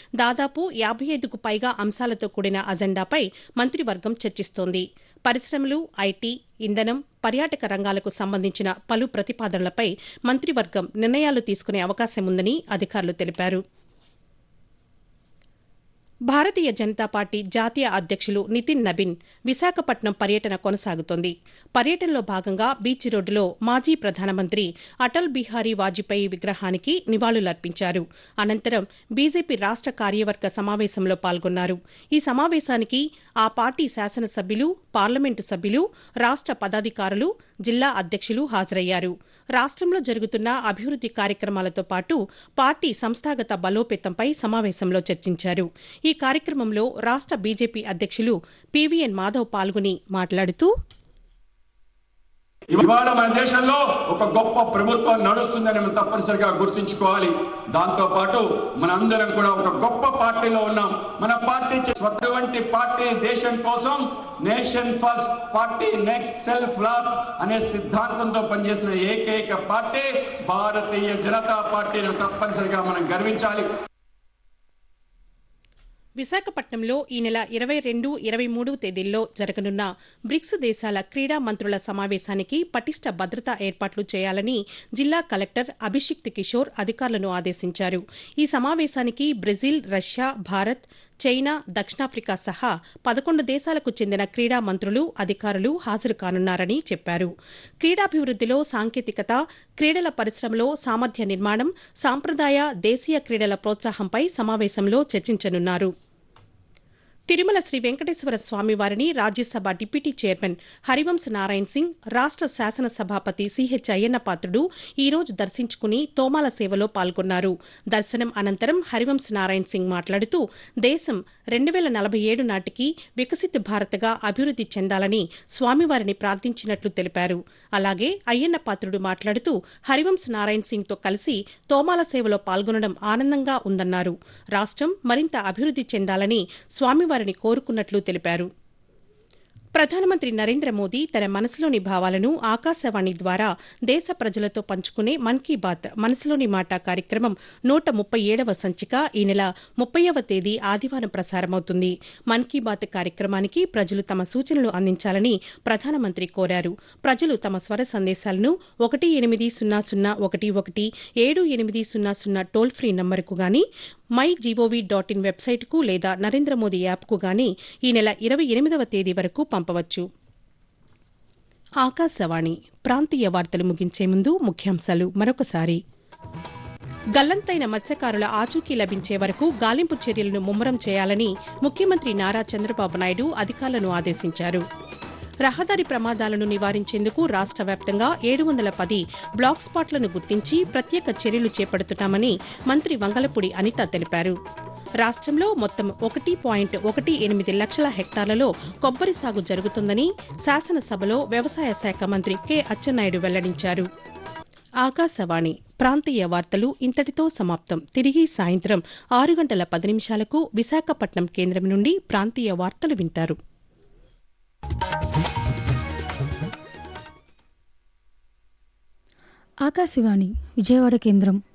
దాదాపు యాభై ఐదుకు పైగా అంశాలతో కూడిన అజెండాపై మంత్రివర్గం చర్చిస్తోంది పరిశ్రమలు ఐటీ ఇంధనం పర్యాటక రంగాలకు సంబంధించిన పలు ప్రతిపాదనలపై మంత్రివర్గం నిర్ణయాలు తీసుకునే అవకాశం ఉందని అధికారులు తెలిపారు భారతీయ జనతా పార్టీ జాతీయ అధ్యక్షులు నితిన్ నబిన్ విశాఖపట్నం పర్యటన కొనసాగుతోంది పర్యటనలో భాగంగా బీచ్ రోడ్డులో మాజీ ప్రధానమంత్రి అటల్ బిహారీ వాజ్పేయి విగ్రహానికి నివాళులర్పించారు అనంతరం బీజేపీ రాష్ట కార్యవర్గ సమావేశంలో పాల్గొన్నారు ఈ సమావేశానికి ఆ పార్టీ శాసనసభ్యులు పార్లమెంటు సభ్యులు రాష్ట పదాధికారులు జిల్లా అధ్యక్షులు హాజరయ్యారు రాష్ట్రంలో జరుగుతున్న అభివృద్ది కార్యక్రమాలతో పాటు పార్టీ సంస్థాగత బలోపేతంపై సమావేశంలో చర్చించారు ఈ కార్యక్రమంలో రాష్ట బీజేపీ అధ్యక్షులు పీవీఎన్ మాధవ్ పాల్గొని మాట్లాడుతూ ఇవాళ మన దేశంలో ఒక గొప్ప ప్రభుత్వం నడుస్తుందని మనం తప్పనిసరిగా గుర్తుంచుకోవాలి దాంతో పాటు మనందరం కూడా ఒక గొప్ప పార్టీలో ఉన్నాం మన పార్టీ అటువంటి పార్టీ దేశం కోసం nation first party next self last అనే సిద్ధాంతంతో పనిచేసిన ఏకైక పార్టీ భారతీయ జనతా పార్టీని తప్పనిసరిగా మనం గర్వించాలి విశాఖపట్నంలో ఈ నెల ఇరవై రెండు ఇరవై మూడు తేదీల్లో జరగనున్న బ్రిక్స్ దేశాల క్రీడా మంత్రుల సమావేశానికి పటిష్ట భద్రతా ఏర్పాట్లు చేయాలని జిల్లా కలెక్టర్ అభిషిక్త్ కిషోర్ అధికారులను ఆదేశించారు ఈ సమావేశానికి బ్రెజిల్ రష్యా భారత్ చైనా దక్షిణాఫ్రికా సహా పదకొండు దేశాలకు చెందిన క్రీడా మంత్రులు అధికారులు హాజరు కానున్నారని చెప్పారు క్రీడాభివృద్దిలో సాంకేతికత క్రీడల పరిశ్రమలో సామర్థ్య నిర్మాణం సాంప్రదాయ దేశీయ క్రీడల ప్రోత్సాహంపై సమావేశంలో చర్చించనున్నారు తిరుమల శ్రీ వెంకటేశ్వర స్వామి వారిని రాజ్యసభ డిప్యూటీ చైర్మన్ హరివంశ్ నారాయణ్ సింగ్ రాష్ట శాసన సభాపతి సిహెచ్ అయ్యన్న పాత్రుడు ఈ రోజు దర్శించుకుని తోమాల సేవలో పాల్గొన్నారు దర్శనం అనంతరం హరివంశ్ నారాయణ్ సింగ్ మాట్లాడుతూ దేశం రెండు వేల నలభై ఏడు నాటికి వికసిత్ భారత్గా అభివృద్ది చెందాలని స్వామివారిని ప్రార్థించినట్లు తెలిపారు అలాగే అయ్యన్న పాత్రుడు మాట్లాడుతూ హరివంశ్ నారాయణ్ సింగ్ తో కలిసి తోమాల సేవలో పాల్గొనడం ఆనందంగా ఉందన్నారు రాష్ట్రం మరింత అభివృద్ది చెందాలని స్వామివారి వారిని కోరుకున్నట్లు తెలిపారు ప్రధానమంత్రి నరేంద్ర మోదీ తన మనసులోని భావాలను ఆకాశవాణి ద్వారా దేశ ప్రజలతో పంచుకునే మన్ కీ బాత్ మనసులోని మాట కార్యక్రమం నూట ముప్పై ఏడవ సంచిక ఈ నెల ముప్పైవ తేదీ ఆదివారం ప్రసారమవుతుంది మన్ కీ బాత్ కార్యక్రమానికి ప్రజలు తమ సూచనలు అందించాలని ప్రధానమంత్రి కోరారు ప్రజలు తమ స్వర సందేశాలను ఒకటి ఎనిమిది సున్నా సున్నా ఒకటి ఒకటి ఏడు ఎనిమిది సున్నా సున్నా టోల్ ఫ్రీ నంబరుకు గాని మై జీఓవీ డాట్ ఇన్ వెబ్సైట్కు లేదా నరేంద్ర మోదీ యాప్కు గాని ఈ నెల ఇరవై ఎనిమిదవ తేదీ వరకు పంపవచ్చు ఆకాశవాణి ప్రాంతీయ వార్తలు ముగించే ముందు ముఖ్యాంశాలు మరొకసారి గల్లంతైన మత్స్యకారుల ఆచూకీ లభించే వరకు గాలింపు చర్యలను ముమ్మరం చేయాలని ముఖ్యమంత్రి నారా చంద్రబాబు నాయుడు అధికారులను ఆదేశించారు రహదారి ప్రమాదాలను నివారించేందుకు రాష్ట వ్యాప్తంగా ఏడు వందల పది బ్లాక్ స్పాట్లను గుర్తించి ప్రత్యేక చర్యలు చేపడుతున్నామని మంత్రి వంగలపూడి అనిత తెలిపారు రాష్ట్రంలో మొత్తం ఒకటి పాయింట్ ఒకటి ఎనిమిది లక్షల హెక్టార్లలో కొబ్బరి సాగు జరుగుతుందని శాసనసభలో వ్యవసాయ శాఖ మంత్రి కె అచ్చెన్నాయుడు వెల్లడించారు ఆకాశవాణి ప్రాంతీయ వార్తలు ఇంతటితో సమాప్తం తిరిగి సాయంత్రం ఆరు గంటల పది నిమిషాలకు విశాఖపట్నం కేంద్రం నుండి ప్రాంతీయ వార్తలు వింటారు ఆకాశవాణి విజయవాడ కేంద్రం